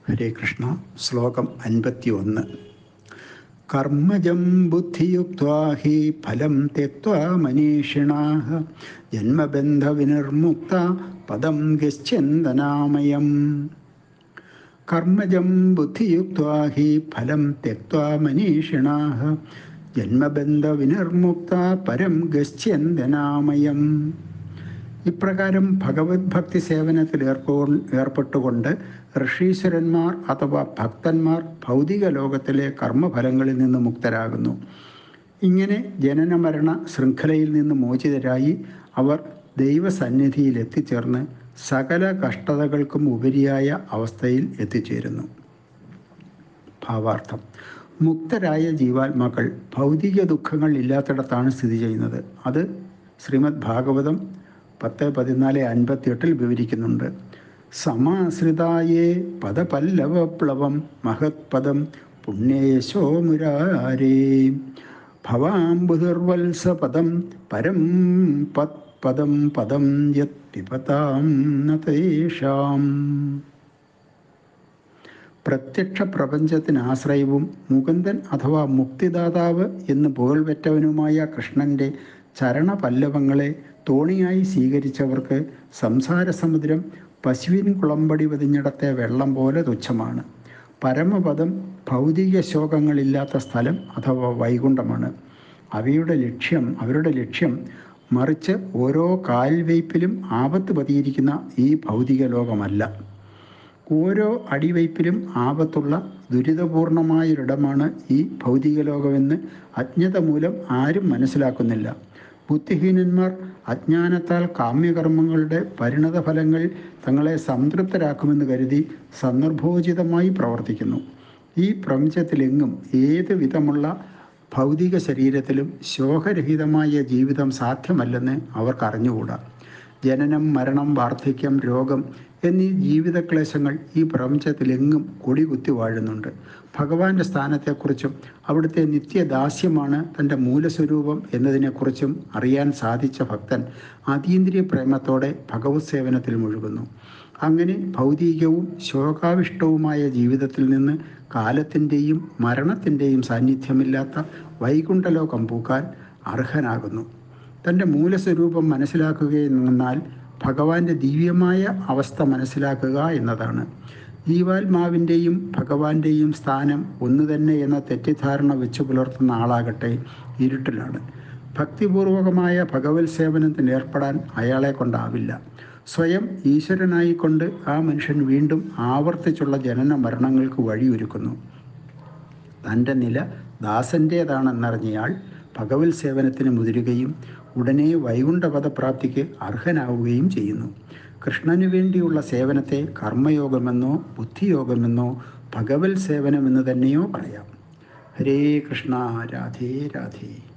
ഹരേ കൃഷ്ണ ശ്ലോകം അൻപത്തി ഒന്ന് കർമ്മജം ബുദ്ധിയുക്വാ ഹി ഫലം തെക്വാ മനീഷിണാ ജന്മബന്ധവിനിർമുക്ത പദം ഗച്ഛന്തനാമയം കർമ്മജം ബുദ്ധിയുക്വാ ഹി ഫലം തെക്വാ മനീഷിണാ ജന്മബന്ധവിനിർമുക്ത പരം ഗച്ഛന്തനാമയം ഇപ്രകാരം ഭഗവത് ഭക്തി സേവനത്തിൽ ഏർപ്പോ ഏർപ്പെട്ടുകൊണ്ട് ഋഷീശ്വരന്മാർ അഥവാ ഭക്തന്മാർ ഭൗതിക ലോകത്തിലെ കർമ്മഫലങ്ങളിൽ നിന്ന് മുക്തരാകുന്നു ഇങ്ങനെ ജനനമരണ ശൃംഖലയിൽ നിന്ന് മോചിതരായി അവർ ദൈവസന്നിധിയിൽ എത്തിച്ചേർന്ന് സകല കഷ്ടതകൾക്കും ഉപരിയായ അവസ്ഥയിൽ എത്തിച്ചേരുന്നു ഭാവാർത്ഥം മുക്തരായ ജീവാത്മാക്കൾ ഭൗതിക ദുഃഖങ്ങൾ ഇല്ലാത്തിടത്താണ് സ്ഥിതി ചെയ്യുന്നത് അത് ശ്രീമദ് ഭാഗവതം പത്ത് പതിനാല് അൻപത്തിയെട്ടിൽ വിവരിക്കുന്നുണ്ട് സമാശ്രിതായേ പദപല്ലവപ്ലവം മഹത്പദം പുണ്യേശോ മുരാരേ ഭവാംബുതിർവത്സപദം പരം പത് പദം പദം യത് പിപതാം നതേഷാം പ്രത്യക്ഷ പ്രപഞ്ചത്തിന് ആശ്രയവും മുകുന്ദൻ അഥവാ മുക്തിദാതാവ് എന്ന് പുകൾവെറ്റവനുമായ കൃഷ്ണൻ്റെ ചരണപല്ലവങ്ങളെ തോണിയായി സ്വീകരിച്ചവർക്ക് സംസാരസമുദ്രം പശുവിൻ കുളമ്പടി പതിഞ്ഞിടത്തെ വെള്ളം പോലെ തുച്ഛമാണ് പരമപദം ഭൗതിക ശോകങ്ങളില്ലാത്ത സ്ഥലം അഥവാ വൈകുണ്ഠമാണ് അവയുടെ ലക്ഷ്യം അവരുടെ ലക്ഷ്യം മറിച്ച് ഓരോ കാൽവയ്പിലും ആപത്ത് പതിയിരിക്കുന്ന ഈ ഭൗതിക ലോകമല്ല ഓരോ അടിവയ്പിലും ആപത്തുള്ള ദുരിതപൂർണമായൊരിടമാണ് ഈ ഭൗതിക ലോകമെന്ന് അജ്ഞത മൂലം ആരും മനസ്സിലാക്കുന്നില്ല ബുദ്ധിഹീനന്മാർ അജ്ഞാനത്താൽ കാമ്യകർമ്മങ്ങളുടെ പരിണത ഫലങ്ങൾ തങ്ങളെ സംതൃപ്തരാക്കുമെന്ന് കരുതി സന്ദർഭോചിതമായി പ്രവർത്തിക്കുന്നു ഈ പ്രപഞ്ചത്തിലെങ്ങും ഏത് വിധമുള്ള ഭൗതിക ശരീരത്തിലും ശോകരഹിതമായ ജീവിതം സാധ്യമല്ലെന്ന് അവർക്ക് അറിഞ്ഞുകൂടാ ജനനം മരണം വാർദ്ധക്യം രോഗം എന്നീ ജീവിതക്ലേശങ്ങൾ ഈ പ്രപഞ്ചത്തിലെങ്ങും കൊടികുത്തി വാഴുന്നുണ്ട് ഭഗവാന്റെ സ്ഥാനത്തെക്കുറിച്ചും അവിടുത്തെ നിത്യദാസ്യമാണ് തൻ്റെ മൂലസ്വരൂപം എന്നതിനെക്കുറിച്ചും അറിയാൻ സാധിച്ച ഭക്തൻ അതീന്ദ്രിയ പ്രേമത്തോടെ ഭഗവത് സേവനത്തിൽ മുഴുകുന്നു അങ്ങനെ ഭൗതികവും ശോകാവിഷ്ടവുമായ ജീവിതത്തിൽ നിന്ന് കാലത്തിൻ്റെയും മരണത്തിൻ്റെയും സാന്നിധ്യമില്ലാത്ത വൈകുണ്ഠലോകം പൂക്കാൻ അർഹനാകുന്നു തൻ്റെ മൂലസ്വരൂപം മനസ്സിലാക്കുകയെന്നാൽ ഭഗവാന്റെ ദിവ്യമായ അവസ്ഥ മനസ്സിലാക്കുക എന്നതാണ് ജീവാത്മാവിൻ്റെയും ഭഗവാന്റെയും സ്ഥാനം ഒന്നു തന്നെ എന്ന തെറ്റിദ്ധാരണ വെച്ചു പുലർത്തുന്ന ആളാകട്ടെ ഇരുട്ടിലാണ് ഭക്തിപൂർവകമായ ഭഗവത് സേവനത്തിന് ഏർപ്പെടാൻ അയാളെ കൊണ്ടാവില്ല സ്വയം ഈശ്വരനായിക്കൊണ്ട് ആ മനുഷ്യൻ വീണ്ടും ആവർത്തിച്ചുള്ള ജനന മരണങ്ങൾക്ക് വഴിയൊരുക്കുന്നു തൻ്റെ നില ദാസൻ്റേതാണെന്നറിഞ്ഞയാൾ ഭഗവത് സേവനത്തിന് മുതിരുകയും ഉടനെ വൈകുണ്ഠപദപ്രാപ്തിക്ക് അർഹനാവുകയും ചെയ്യുന്നു കൃഷ്ണനു വേണ്ടിയുള്ള സേവനത്തെ കർമ്മയോഗമെന്നോ ബുദ്ധിയോഗമെന്നോ ഭഗവത് സേവനമെന്ന് തന്നെയോ പറയാം ഹരേ കൃഷ്ണ രാധേ രാധേ